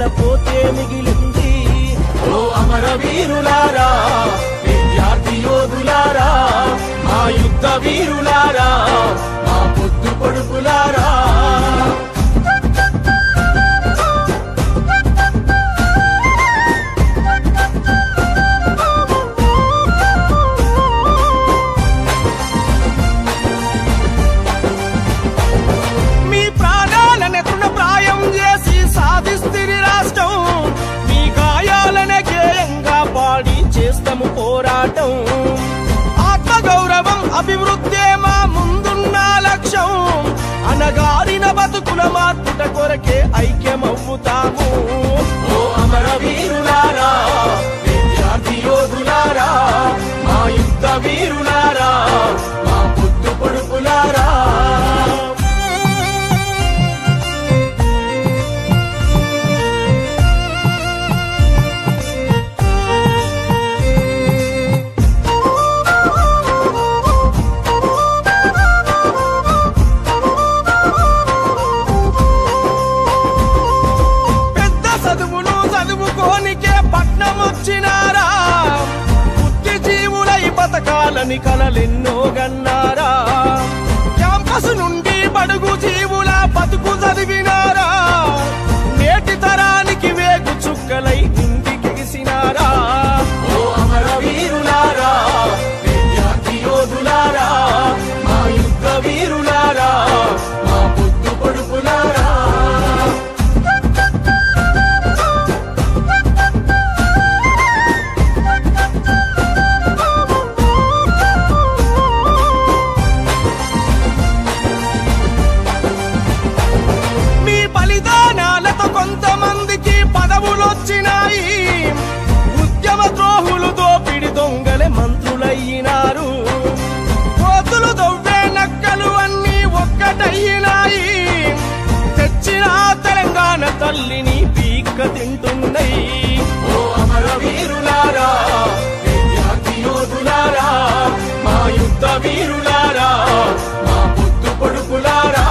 పోతే మిగిలింది ఓ అమర వీరులారా విద్యార్థి యోధులారా మా యుద్ధ వీరులారా మా పొద్దు పొడుపులారా మీ ప్రాణాలనే తృణప్రాయం చేసి సాధిస్తుంది రాష్ట్రం మీ గాయాలనే గేయంగా పాడి చేస్తాము పోరాటం ఆత్మగౌరవం అభివృద్ధే మా ముందున్న లక్ష్యం అనగారిన బతుకుల మార్పుట కొరకే ఐక్యమవుతాము ఓ అమర వీరులారా విద్యార్థి యోధులారా మా యుద్ధ వీరులారా మా పొద్దు పొడుపులారా పెద్ద చదువులు చదువుకోనికే పట్నం వచ్చినారా బుద్ధిజీవులై బతకాలని కలలెన్నో గన్నారా క్యాంపస్ నుండి బడుగు జీవుల బతుకు చదివినారా నేటి తరానికి వేగు చుక్కలై నిండికెగిసినారా ఓ అమర వీరులారా విద్యార్థి యోధులారా మా యుద్ధ వీరులారా మా పొద్దు పొడుపులారా మీ బలిదానాలతో కొంతమందికి పదవులొచ్చినాయి ఉద్యమ ద్రోహులు దోపిడి దొంగలే మంత్రులయ్యినారు కోతులు దొవ్వే నక్కలు అన్నీ ఒక్కటయ్యినాయి తెచ్చిన తెలంగాణ తల్లిని పీక్క తింటున్నాయి ఓ అమర వీరులారా విద్యార్థి యోధులారా మా యుద్ధ వీరులారా మా పొద్దు పొడుపులారా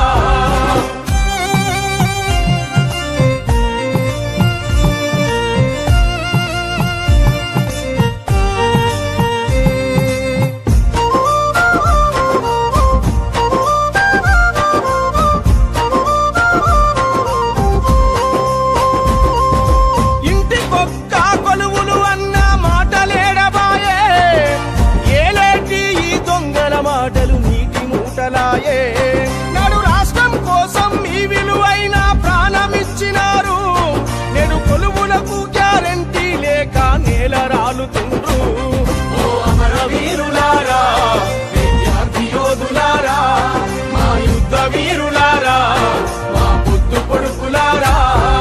ఇంటికొక్క కొలువులు అన్న మాటలేడబాయే ఏలేటి ఈ దొంగల మాటలు నీటి మూటలాయే నాడు రాష్ట్రం కోసం మీ విలువైన ప్రాణమిచ్చినారు నేడు కొలువులకు గ్యారంటీ లేక నేల రాలుతుండ్రు ఓ అమర వీరులారా విద్యార్థి యోధులారా మా యుద్ధ వీరులారా మా పొద్దు పొడుపులారా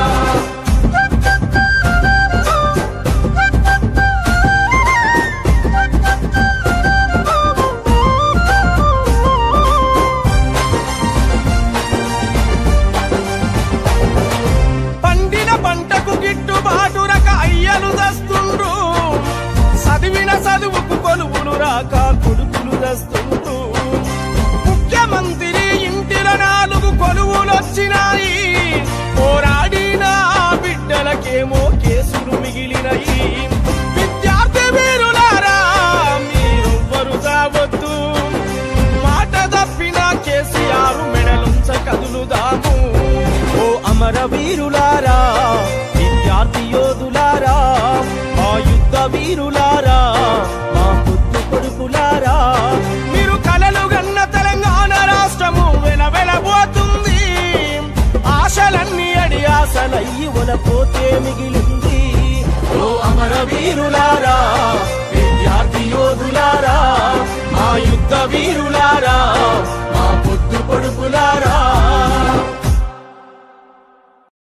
పండిన పంటకు గిట్టుబాటు రక అయ్యలు దస్తుండ్రు చదివిన చదువుకు కొలువులు రాక కొడుకులు దస్తుండ్రు ముఖ్యమంత్రి ఇంటిలో నాలుగు కొలువులొచ్చినాయి పోరాడిన ఆ బిడ్డలకేమో కేసులు మిగిలినయి విద్యార్థి వీరులారా మీరెవ్వరు కావద్దు మాట తప్పిన కేసీఆర్ మెడలుంచ కదులుదాము ఓ అమర వీరులారా విద్యార్థి యోధులారా మా యుద్ధ వీరులారా మా పొద్దు కొడుకులారా మీరు కలలు గన్న తెలంగాణ రాష్ట్రము వెలవెలబోతుంది ఆశలన్నీ అడి ఆశలయ్యి పోతే మిగిలింది ఓ అమర వీరులారా విద్యార్థి యోధులారా మా యుద్ధ వీరులారా